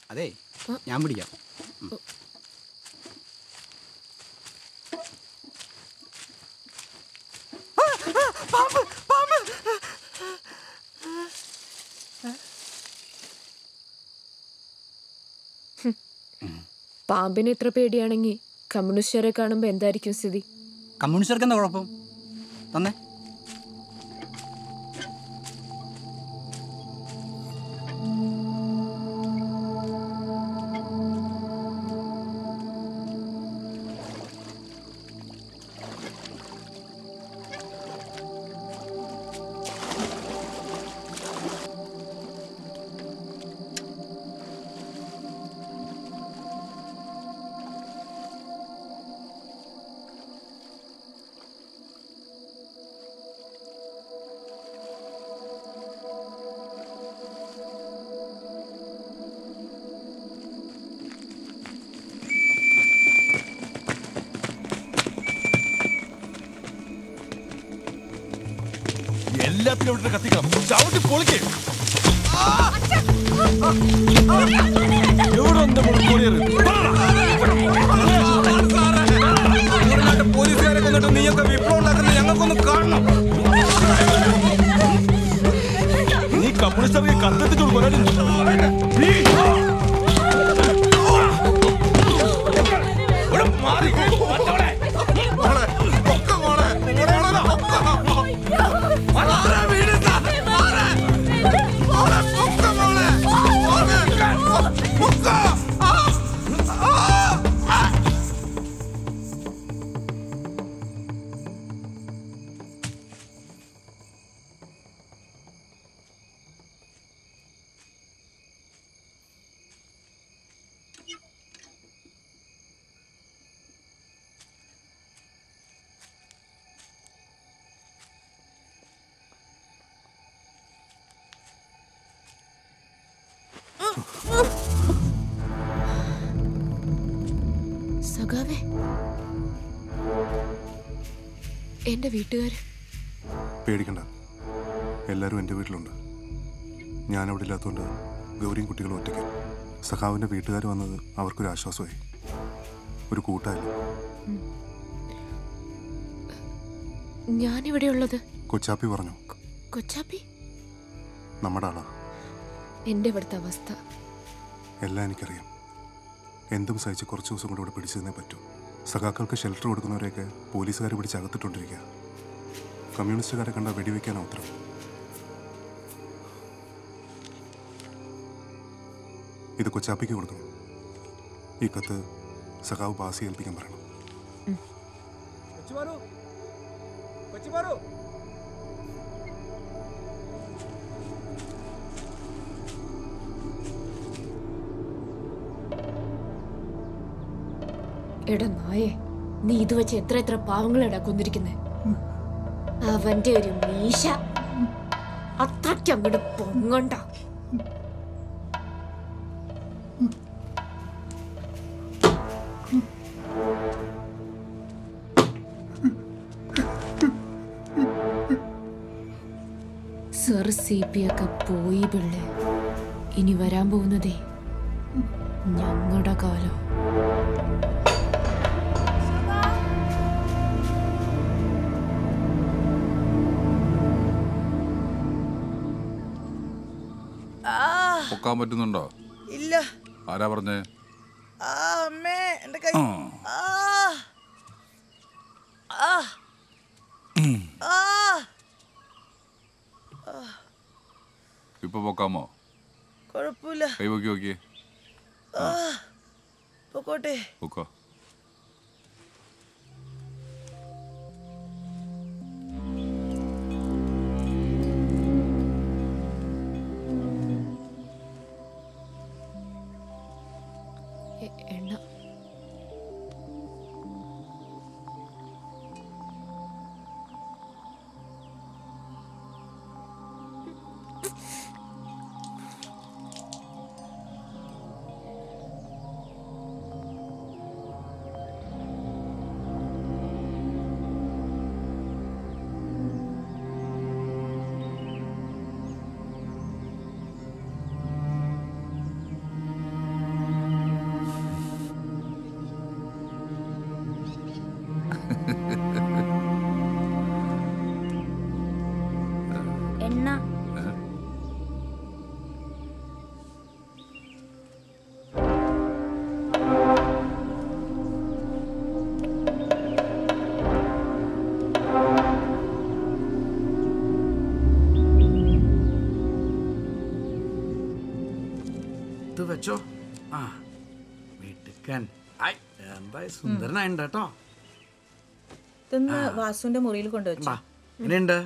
അതെ ഞാൻ പിടിക്കാം ഉം. പാമ്പിന് ഇത്ര പേടിയാണെങ്കിൽ കമ്മ്യൂണിസ്റ്റുകാരെ കാണുമ്പോൾ എന്തായിരിക്കും സ്ഥിതി കമ്മ്യൂണിസ്റ്റുകാർക്ക് എന്താ കുഴപ്പം തന്നെ എല്ലാത്തിനും ഇവിടെ കത്തിക്കണം ചവിട്ടി പൊളിക്കേ എവിടെ ഉണ്ട് മുളക്കോടിയത് പോലീസുകാരെ കൊന്നിട്ട് നീയൊക്കെ വിപ്ലവം ഉണ്ടാക്കുന്നത് ഞങ്ങൾക്കൊന്ന് കാണണം നീ കമ്മ്യൂണിസ്റ്റ് കത്തെത്തിച്ചു മാറി മറ്റവളെ. മോളെ, പൊക്ക മോളെ. മോളെ, പൊക്ക. മോളെ, വീഴുന്ന. മോളെ. മോളെ, പൊക്ക മോളെ. മോളെ, പൊക്ക. ആ, ആ, ആ. സഖാവേ എന്റെ വീട്ടുകാര് പേടിക്കണ്ട എല്ലാവരും എൻ്റെ വീട്ടിലുണ്ട് ഞാൻ അവിടെ ഇല്ലാത്തതുകൊണ്ട് ഗൗരിയും കുട്ടികളും ഒറ്റയ്ക്ക് സഖാവിൻ്റെ വീട്ടുകാർ വന്നത് അവർക്കൊരു ആശ്വാസമായി ഒരു കൂട്ടായില്ല ഞാനിവിടെയുള്ളത് കൊച്ചാപ്പി പറഞ്ഞു കൊച്ചാപ്പി നമ്മുടെ ആളാ എന്റെ ഇവിടുത്തെ അവസ്ഥ എല്ലാം എനിക്കറിയാം എന്തും സഹിച്ച് കുറച്ച് ദിവസം കൂടെ ഇവിടെ പിടിച്ചു നിന്നേ പറ്റൂ സഖാക്കൾക്ക് ഷെൽട്ടർ കൊടുക്കുന്നവരെയൊക്കെ പോലീസുകാർ പിടിച്ച് അകത്തിട്ടുകൊണ്ടിരിക്കുക കമ്മ്യൂണിസ്റ്റുകാരെ കണ്ട വെടിവെക്കാനാ ഉത്തരം ഇത് കൊച്ചാപ്പിക്ക് കൊടുക്കണം ഈ കത്ത് സഖാവ് ബാസി ഏൽപ്പിക്കാൻ പറയണം കൊച്ചുമാറു കൊച്ചുമാറു എടാ നായേ നീ ഇത് വെച്ച് എത്ര എത്ര പാവങ്ങളെടാ കൊന്നിരിക്കുന്നേ അവന്റെ ഒരു മീശ അത്രയ്ക്ക് അങ്ങോട്ട് പൊങ്ങണ്ട സർ സി പി ഒക്കെ പോയി പിള്ളേ ഇനി വരാൻ പോകുന്നതേ ഞങ്ങളുടെ കാലം പൊക്കാൻ പറ്റുന്നുണ്ടോ ഇല്ല ആരാ പറഞ്ഞേ ആ അമ്മേ എന്റെ കൈ ആ. ആ ആ ആ ഇപ്പൊ പൊക്കാമോ കുഴപ്പമില്ല കൈ പൊക്കി നോക്കിയേ ആ പൊക്കോട്ടെ പൊക്കോ എ- എണ്ണ വെച്ചോ ആ വീട്ടിക്കാൻ ഐ എന്തായി സുന്ദരനായിണ്ട് കേട്ടോ ഇതൊന്ന് വാസുവിന്റെ മുറിയിൽ കൊണ്ടുവച്ചു ബാ എങ്ങനെയുണ്ട്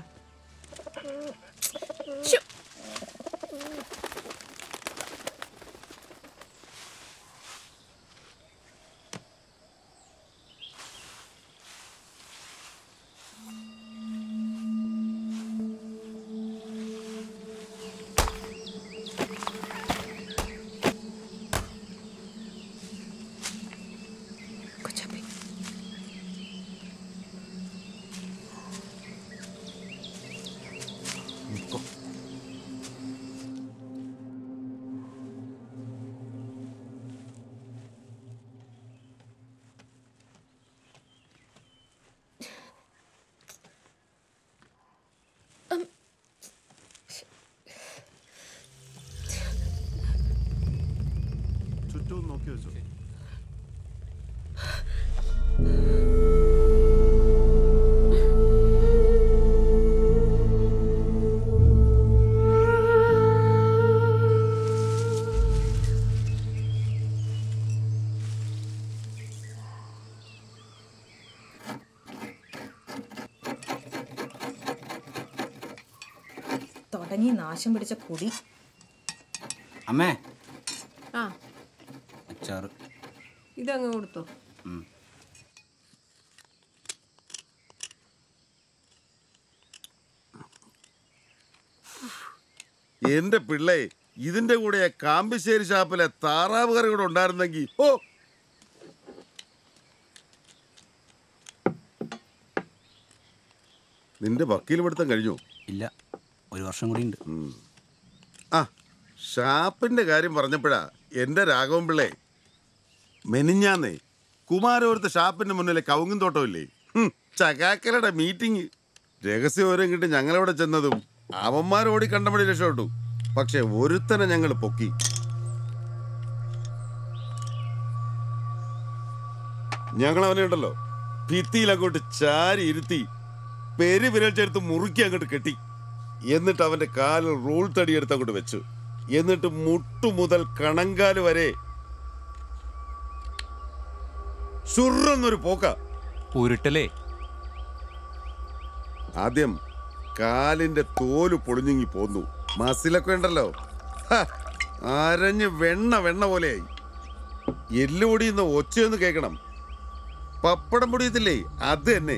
ചുറ്റും നോക്കി വെച്ചോ തുടങ്ങി നാശം പിടിച്ച കുടി അമ്മേ ആ അച്ചാറ് ഇതങ്ങ് കൊടുത്തോ ഉം. എന്റെ പിള്ളേ ഇതിന്റെ കൂടെ ആ കാമ്പശ്ശേരി ഷാപ്പിലെ താറാവ് കറി കൂടെ ഉണ്ടായിരുന്നെങ്കിൽ ഓ നിന്റെ വക്കീൽ പിടുത്തം കഴിഞ്ഞു ഇല്ല ഒരു വർഷം കൂടി ഉണ്ട് ആ ഷാപ്പിന്റെ കാര്യം പറഞ്ഞപ്പോഴാ എന്റെ രാഘവൻ പിള്ളേ മെനിഞ്ഞാന്നേ കുമാരോരത്തെ ഷാപ്പിന്റെ മുന്നിലെ കവുങ്ങും തോട്ടമില്ലേ ഹും, ചകാക്കലയുടെ മീറ്റിംഗ് രഹസ്യവിവരം കിട്ടി ഞങ്ങളവിടെ ചെന്നതും അവന്മാരോടി കണ്ടപടി രക്ഷപ്പെട്ടു പക്ഷെ ഒരുത്തനെ ഞങ്ങൾ പൊക്കി ഞങ്ങൾ അവനെ ഉണ്ടല്ലോ ഭിത്തിയിൽ അങ്ങോട്ട് ചാരി ഇരുത്തി പെരി വിരൽ ചേർത്ത് മുറുക്കി അങ്ങോട്ട് കെട്ടി എന്നിട്ട് അവന്റെ കാലിൽ റോൾ തടിയെടുത്ത് അങ്ങോട്ട് വെച്ചു എന്നിട്ട് മുട്ടു മുതൽ കണങ്കാല് വരെ സുറന്നൊരു പോക്ക ഉരുട്ടലേ ആദ്യം കാലിന്റെ തോല് പൊളിഞ്ഞിങ്ങി പോന്നു മസിലൊക്കെ ഉണ്ടല്ലോ ഹ, അരഞ്ഞ് വെണ്ണ വെണ്ണ പോലെയായി എല്ലുപൊടിയുന്ന ഒച്ചയൊന്ന് കേൾക്കണം പപ്പടം പൊടിയത്തില്ലേ അത് തന്നെ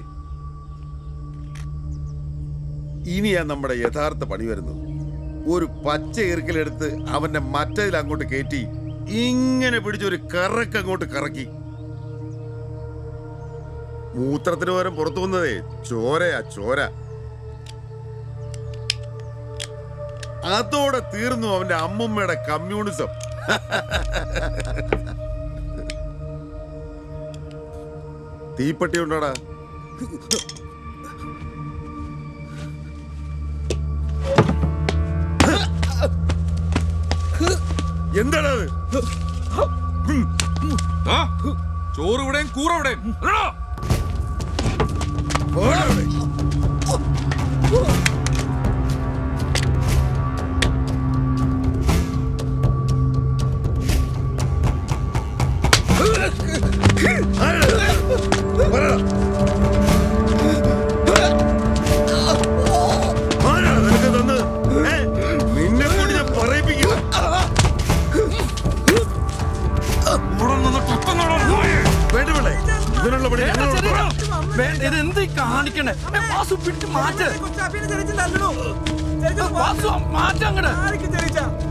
ഇനിയാ നമ്മുടെ യഥാർത്ഥ പണി വരുന്നത് ഒരു പച്ച ഇറുക്കലെടുത്ത് അവന്റെ മറ്റതിൽ അങ്ങോട്ട് കയറ്റി ഇങ്ങനെ പിടിച്ചൊരു കറക്ക് അങ്ങോട്ട് കറക്കി മൂത്രത്തിന് പകരം പുറത്തു വന്നതേ ചോരയാ ചോര അതോടെ തീർന്നു അവന്റെ അമ്മമ്മയുടെ കമ്മ്യൂണിസം തീപ്പെട്ടി ഉണ്ടോടാ എന്താടാ അത് ആ, ചോറ് ഇവിടെയും കൂറ ഇവിടെയും അല്ലടാ? പോടാ അവിടെ. ആരെടാ? പറടാ. ആരാടാ നിനക്ക് തന്നത്? ഏ? നിന്നെ കൊണ്ട് ഞാൻ പറയിപ്പിക്കും ഇവിടെ നിന്ന് തുപ്പുന്നോടാ നായേ. വേണ്ട പിള്ളേ ഇതിനുള്ള പണി ഞങ്ങളോട് പറ. വേണ്ട ഇത് എന്ത് കാണിക്കണേ ഏ, വാസു പിടിച്ച് മാറ്റ് വാസു മാറ്റങ്ങട്